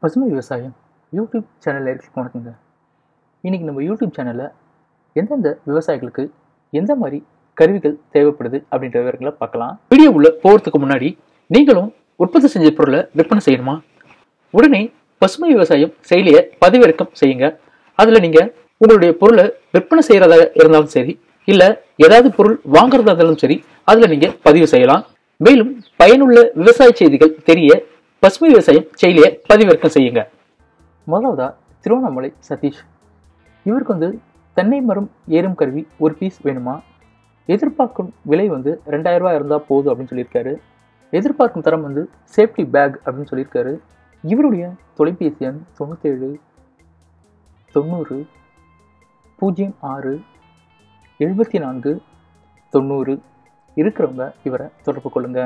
பசுமை விவசாயம் YouTube channel நேர்களுக்கு வணக்கங்க இன்றைக்கி நம்ம யூடியூப் சேனலில் எந்தெந்த விவசாயிகளுக்கு எந்த மாதிரி கருவிகள் தேவைப்படுது அப்படின்ற விவரங்களை பார்க்கலாம் வீடியோ உள்ள போகிறதுக்கு முன்னாடி நீங்களும் உற்பத்தி செஞ்ச பொருளை விற்பனை செய்யணுமா உடனே பசுமை விவசாயம் செயலியை பதிவிறக்கம் செய்யுங்க அதில் நீங்கள் உங்களுடைய பொருளை விற்பனை செய்கிறதா இருந்தாலும் சரி இல்லை ஏதாவது பொருள் வாங்குறதா இருந்தாலும் சரி அதில் நீங்கள் பதிவு செய்யலாம் மேலும் பயனுள்ள விவசாய செய்திகள் தெரிய பசுமை விவசாயம் செயலியை பதிவிறக்கம் செய்யுங்க முதலாவதா திருவண்ணாமலை சதீஷ் இவருக்கு வந்து தென்னை மரம் ஏறும் கருவி ஒரு பீஸ் வேணுமா எதிர்பார்க்கும் விலை வந்து ரெண்டாயிரம் ரூபாய் இருந்தால் போதும் அப்படின்னு சொல்லியிருக்காரு எதிர்பார்க்கும் தரம் வந்து சேஃப்டி பேக் அப்படின்னு சொல்லியிருக்காரு இவருடைய தொலைபேசி எண் தொண்ணூற்றேழு தொண்ணூறு பூஜ்ஜியம் ஆறு எழுபத்தி நான்கு தொண்ணூறு இருக்கிறவங்க இவரை தொடர்பு கொள்ளுங்க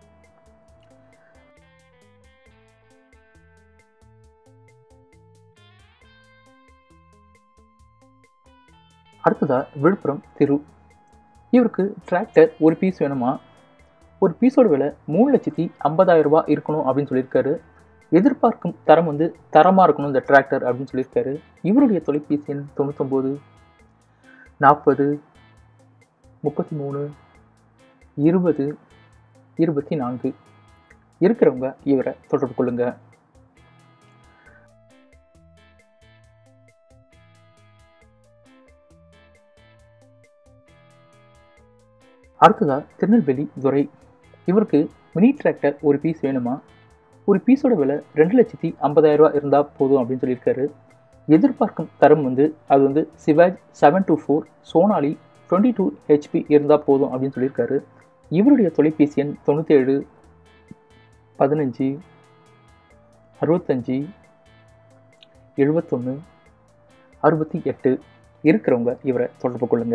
அடுத்ததா விழுப்புரம் திரு இவருக்கு டிராக்டர் ஒரு பீஸ் வேணுமா ஒரு பீஸோட விலை மூணு லட்சத்தி ஐம்பதாயிரம் ரூபாய் இருக்கணும் அப்படின்னு சொல்லியிருக்காரு எதிர்பார்க்கும் தரம் வந்து தரமாக இருக்கணும் இந்த டிராக்டர் அப்படின்னு சொல்லியிருக்காரு இவருடைய தொலைபேசி எண் தொண்ணூத்தொம்போது நாற்பது முப்பத்தி மூணு இருபது இருபத்தி நான்கு இருக்கிறவங்க இவரை தொடர்பு கொள்ளுங்க அடுத்ததா திருநெல்வேலி துரை இவருக்கு மினி டிராக்டர் ஒரு பீஸ் வேணுமா ஒரு பீஸோட விலை ரெண்டு லட்சத்தி ஐம்பதாயிரம் ரூபா இருந்தால் போதும் அப்படின்னு சொல்லியிருக்காரு எதிர்பார்க்கும் தரம் வந்து அது வந்து சிவாஜ் செவன் டூ ஃபோர் சோனாலி டுவெண்ட்டி டூ ஹெச்பி இருந்தால் போதும் அப்படின்னு சொல்லியிருக்காரு இவருடைய தொலைபேசி எண் தொண்ணூற்றேழு பதினஞ்சு அறுபத்தஞ்சி எழுபத்தொன்று அறுபத்தி எட்டு இருக்கிறவங்க இவரை தொடர்பு கொள்ளுங்க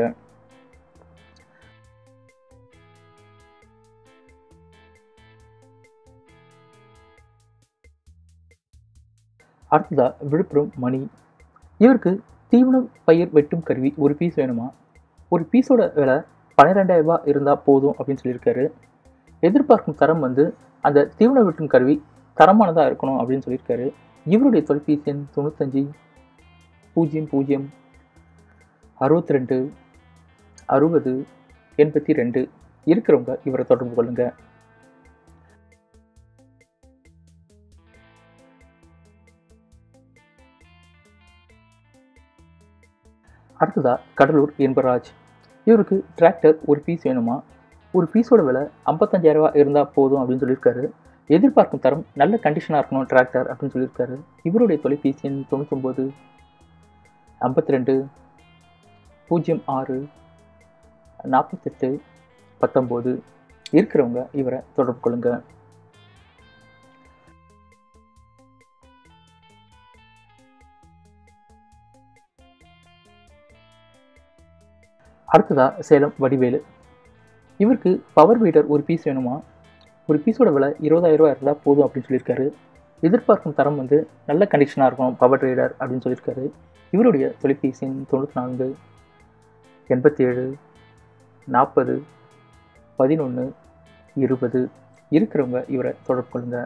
அடுத்ததா விழுப்புரம் மணி இவருக்கு தீவனம் பயிர் வெட்டும் கருவி ஒரு பீஸ் வேணுமா ஒரு பீஸோட விலை பன்னிரெண்டாயிரம் ரூபாய் இருந்தால் போதும் அப்படின்னு சொல்லியிருக்காரு எதிர்பார்க்கும் தரம் வந்து அந்த தீவனம் வெட்டும் கருவி தரமானதாக இருக்கணும் அப்படின்னு சொல்லியிருக்காரு இவருடைய தொலைபேசி எண் தொண்ணூத்தஞ்சு பூஜ்ஜியம் பூஜ்ஜியம் அறுபத்தி ரெண்டு அறுபது எண்பத்தி ரெண்டு இருக்கிறவங்க இவரை தொடர்பு கொள்ளுங்க அடுத்ததா கடலூர் என்பராஜ் இவருக்கு டிராக்டர் ஒரு பீஸ் வேணுமா ஒரு பீஸோட விலை ஐம்பத்தஞ்சாயிரம் ரூபா இருந்தால் போதும் அப்படின்னு சொல்லியிருக்காரு எதிர்பார்க்கும் தரம் நல்ல கண்டிஷனாக இருக்கணும் டிராக்டர் அப்படின்னு சொல்லியிருக்காரு இவருடைய தொலைபேசி எண் தொண்ணூத்தொம்பது ஐம்பத்தி ரெண்டு பூஜ்ஜியம் ஆறு நாற்பத்தெட்டு பத்தொம்போது இருக்கிறவங்க இவரை தொடர்பு கொள்ளுங்க அடுத்ததா சேலம் வடிவேலு இவருக்கு பவர் வீடர் ஒரு பீஸ் வேணுமா ஒரு பீஸோட விலை இருபதாயிரம் ரூபாய் இருந்தால் போதும் அப்படின்னு சொல்லியிருக்காரு எதிர்பார்க்கும் தரம் வந்து நல்ல கண்டிஷனாக இருக்கும் பவர் ரீடர் அப்படின்னு சொல்லியிருக்காரு இவருடைய தொலைபேசி எண் தொண்ணூற்றி நான்கு எண்பத்தி ஏழு நாற்பது பதினொன்று இருபது இருக்கிறவங்க இவரை தொடர்பு கொள்ளுங்க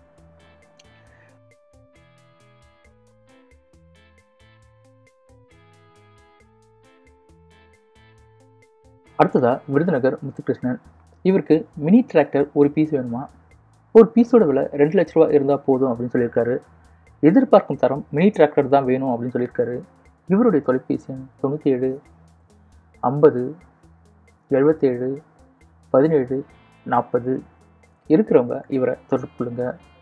அடுத்ததா விருதுநகர் முத்துகிருஷ்ணன் இவருக்கு மினி டிராக்டர் ஒரு பீஸ் வேணுமா ஒரு பீஸோட விலை ரெண்டு லட்ச ரூபா இருந்தால் போதும் அப்படின்னு சொல்லியிருக்காரு எதிர்பார்க்கும் தரம் மினி டிராக்டர் தான் வேணும் அப்படின்னு சொல்லியிருக்காரு இவருடைய தொலைபேசி எண் தொண்ணூற்றி ஏழு ஐம்பது எழுபத்தேழு பதினேழு நாற்பது இருக்கிறவங்க இவரை தொடர்பு கொள்ளுங்க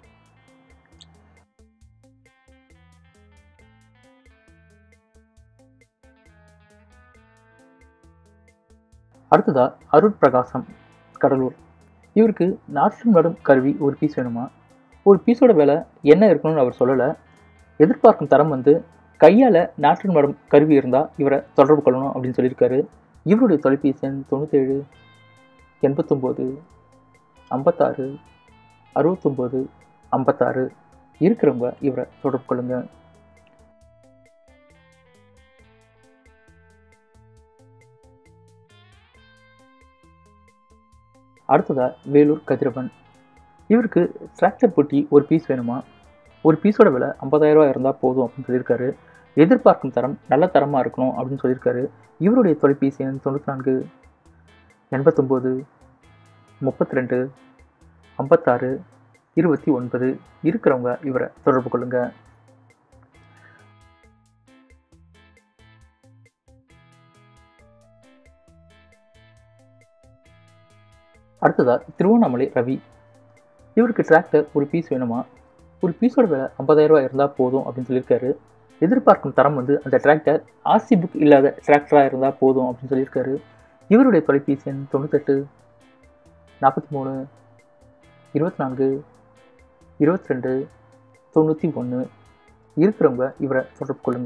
அடுத்ததா அருட் பிரகாசம் கடலூர் இவருக்கு நாற்று நடும் கருவி ஒரு பீஸ் வேணுமா ஒரு பீஸோட விலை என்ன இருக்கணும்னு அவர் சொல்லலை எதிர்பார்க்கும் தரம் வந்து கையால் நாற்று நடும் கருவி இருந்தால் இவரை தொடர்பு கொள்ளணும் அப்படின்னு சொல்லியிருக்காரு இவருடைய தொலைபேசி எண் தொண்ணூற்றேழு எண்பத்தொம்போது ஐம்பத்தாறு அறுபத்தொம்போது ஐம்பத்தாறு இருக்கிறவங்க இவரை தொடர்பு கொள்ளுங்கள் அடுத்ததா வேலூர் கதிரவன் இவருக்கு டிராக்டர் பொட்டி ஒரு பீஸ் வேணுமா ஒரு பீஸோட விலை 50000 ரூபாய் இருந்தால் போதும் அப்படின்னு சொல்லியிருக்காரு எதிர்பார்க்கும் தரம் நல்ல தரமாக இருக்கணும் அப்படின்னு சொல்லியிருக்காரு இவருடைய தொலைபேசி எண் தொண்ணூற்றி நான்கு எண்பத்தொம்போது முப்பத்தி ரெண்டு ஐம்பத்தாறு இருபத்தி ஒன்பது இருக்கிறவங்க இவரை தொடர்பு கொள்ளுங்க அடுத்ததா திருவண்ணாமலை ரவி இவருக்கு டிராக்டர் ஒரு பீஸ் வேணுமா ஒரு பீஸோட விலை 50000 ரூபாய் இருந்தால் போதும் அப்படின்னு சொல்லியிருக்காரு எதிர்பார்க்கும் தரம் வந்து அந்த டிராக்டர் ஆர்சி புக் இல்லாத டிராக்டராக இருந்தால் போதும் அப்படின்னு சொல்லியிருக்காரு இவருடைய தொலைபேசி எண் தொண்ணூத்தெட்டு நாற்பத்தி மூணு இருபத்தி நான்கு இருபத்தி ரெண்டு தொண்ணூற்றி ஒன்று இருக்கிறவங்க இவரை தொடர்பு கொள்ளுங்க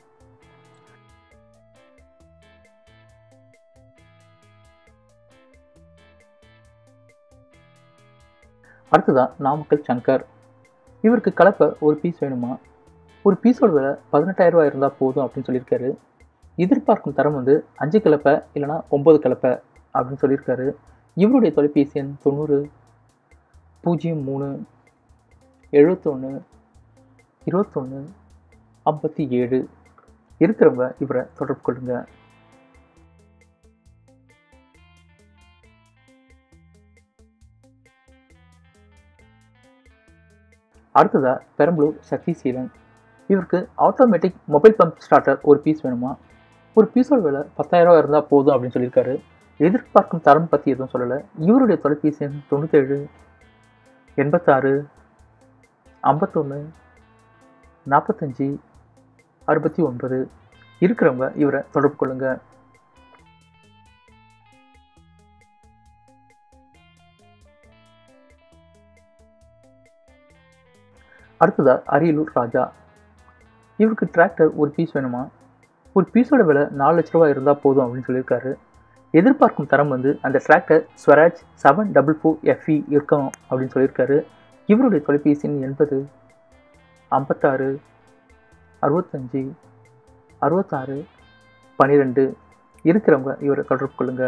அடுத்ததா நாமக்கல் சங்கர் இவருக்கு கலப்பை ஒரு பீஸ் வேணுமா ஒரு பீஸோட விலை 18000 ரூபாய் இருந்தால் போதும் அப்படின்னு சொல்லியிருக்காரு எதிர்பார்க்கும் தரம் வந்து அஞ்சு கலப்பை இல்லைனா ஒம்பது கலப்பை அப்படின்னு சொல்லியிருக்காரு இவருடைய தொலைபேசி எண் தொண்ணூறு பூஜ்ஜியம் மூணு எழுபத்தொன்று இருபத்தொன்று ஐம்பத்தி ஏழு இருக்கிறவங்க இவரை தொடர்பு கொள்ளுங்க அடுத்ததா பெரம்பலூர் சக்திசீலன் இவருக்கு ஆட்டோமேட்டிக் மொபைல் பம்ப் ஸ்டார்டர் ஒரு பீஸ் வேணுமா ஒரு பீஸோட விலை 10000 ரூபாய் இருந்தால் போதும் அப்படின்னு சொல்லியிருக்காரு எதிர்பார்க்கும் தரம் பற்றி எதுவும் சொல்லலை இவருடைய தொலைபேசி எண் தொண்ணூற்றேழு எண்பத்தாறு ஐம்பத்தொன்று நாற்பத்தஞ்சி அறுபத்தி ஒன்பது இருக்கிறவங்க இவரை தொடர்பு கொள்ளுங்க அடுத்ததா அரியலூர் ராஜா இவருக்கு டிராக்டர் ஒரு பீஸ் வேணுமா ஒரு பீஸோட விலை நாலு லட்ச ரூபாய் இருந்தால் போதும் அப்படின்னு சொல்லியிருக்காரு எதிர்பார்க்கும் தரம் வந்து அந்த tractor Swaraj seven double four FE இருக்கணும் அப்படின்னு சொல்லியிருக்காரு இவருடைய தொலைபேசி எண் எண்பது ஐம்பத்தாறு அறுபத்தஞ்சி அறுபத்தாறு பன்னிரெண்டு இருக்கிறவங்க இவரை தொடர்பு கொள்ளுங்க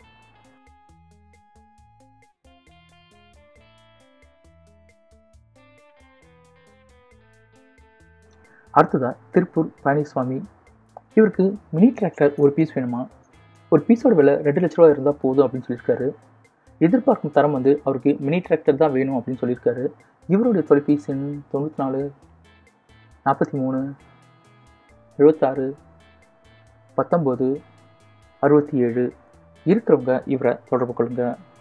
அடுத்ததா திருப்பூர் பழனிசாமி இவருக்கு மினி டிராக்டர் ஒரு பீஸ் வேணுமா ஒரு பீஸோட விலை ரெண்டு லட்ச ரூபா இருந்தால் போதும் அப்படின்னு சொல்லியிருக்காரு எதிர்பார்க்கும் தரம் வந்து அவருக்கு மினி டிராக்டர் தான் வேணும் அப்படின்னு சொல்லியிருக்காரு இவருடைய தொலைபேசி எண் தொண்ணூற்றி நாலு நாற்பத்தி மூணு எழுபத்தாறு பத்தொம்போது அறுபத்தி ஏழு இருக்கிறவங்க இவரை தொடர்பு கொள்ளுங்க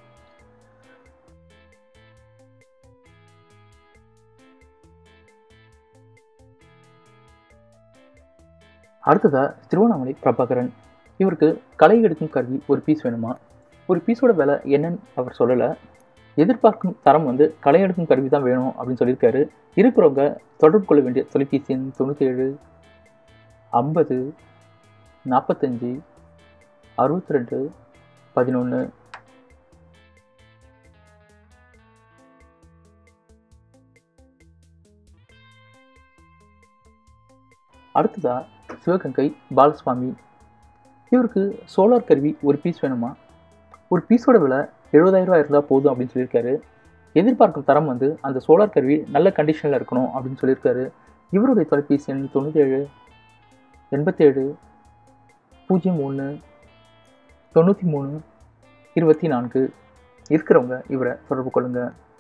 அடுத்ததா திருவண்ணாமலை பிரபாகரன் இவருக்கு களை எடுக்கும் கருவி ஒரு பீஸ் வேணுமா ஒரு பீஸோட விலை என்னன்னு அவர் சொல்லலை எதிர்பார்க்கும் தரம் வந்து களை எடுக்கும் கருவி தான் வேணும் அப்படின்னு சொல்லியிருக்காரு இருக்கிறவங்க தொடர்பு கொள்ள வேண்டிய தொலைபேசி எண் தொண்ணூற்றி ஏழு ஐம்பது நாற்பத்தஞ்சி அறுபத்தி ரெண்டு பதினொன்று அடுத்ததா சிவகங்கை பாலசுவாமி இவருக்கு சோலார் கருவி ஒரு பீஸ் வேணுமா ஒரு பீஸோட விலை 70000 ரூபாய் இருந்தால் போதும் அப்படின்னு சொல்லியிருக்காரு எதிர்பார்க்கும் தரம் வந்து அந்த சோலார் கருவி நல்ல கண்டிஷனில் இருக்கணும் அப்படின்னு சொல்லியிருக்காரு இவருடைய தொலைபேசி எண் தொண்ணூற்றேழு எண்பத்தேழு பூஜ்ஜியம் ஒன்று தொண்ணூற்றி மூணு இருபத்தி நான்கு இருக்கிறவங்க இவரை தொடர்பு கொள்ளுங்க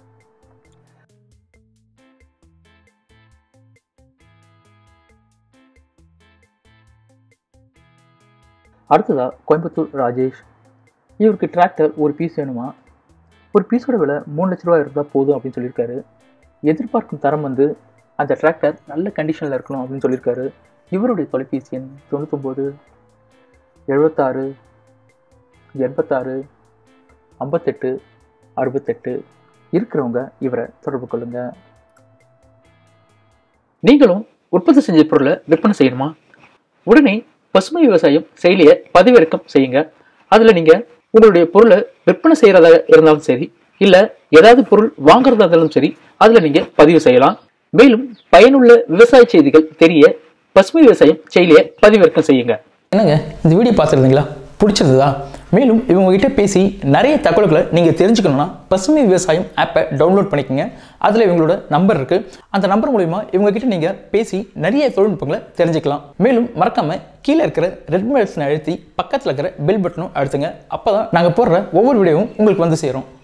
அடுத்ததா கோயம்புத்தூர் ராஜேஷ் இவருக்கு டிராக்டர் ஒரு பீஸ் வேணுமா ஒரு பீஸோட விலை மூணு லட்ச ரூபாய் இருந்தால் போதும் அப்படின்னு சொல்லியிருக்காரு எதிர்பார்க்கும் தரம் வந்து அந்த டிராக்டர் நல்ல கண்டிஷனில் இருக்கணும் அப்படின்னு சொல்லியிருக்காரு இவருடைய தொலைபேசி எண் தொண்ணூத்தொம்பது எழுபத்தாறு எண்பத்தாறு ஐம்பத்தெட்டு அறுபத்தெட்டு இருக்கிறவங்க இவரை தொடர்பு கொள்ளுங்க நீங்களும் உற்பத்தி செஞ்ச பொருளை விற்பனை செய்யணுமா உடனே பசுமை விவசாயம் செயலியை பதிவிறக்கம் செய்யுங்க அதில் நீங்கள் உங்களுடைய பொருளை விற்பனை செய்கிறதா இருந்தாலும் சரி இல்லை ஏதாவது பொருள் வாங்குறதா இருந்தாலும் சரி அதில் நீங்கள் பதிவு செய்யலாம் மேலும் பயனுள்ள விவசாய செய்திகள் தெரிய பசுமை விவசாயம் செயலியை பதிவிறக்கம் செய்யுங்க என்னங்க இந்த வீடியோ பார்த்துருந்தீங்களா பிடிச்சிருந்ததா மேலும் இவங்க கிட்ட பேசி நிறைய தகவல்களை நீங்கள் தெரிஞ்சுக்கணும்னா பசுமை விவசாயம் ஆப்பை டவுன்லோட் பண்ணிக்கோங்க அதில் இவங்களோட நம்பர் இருக்குது அந்த நம்பர் மூலிமா இவங்க கிட்ட நீங்கள் பேசி நிறைய தொழில்நுட்பங்களை தெரிஞ்சுக்கலாம் மேலும் மறக்காமல் கீழே இருக்கிற ரெட் பட்டனை அழுத்தி பக்கத்தில் இருக்கிற பெல் பட்டனும் அழுத்துங்க அப்போ தான் நாங்கள் போடுற ஒவ்வொரு வீடியோவும் உங்களுக்கு வந்து சேரும்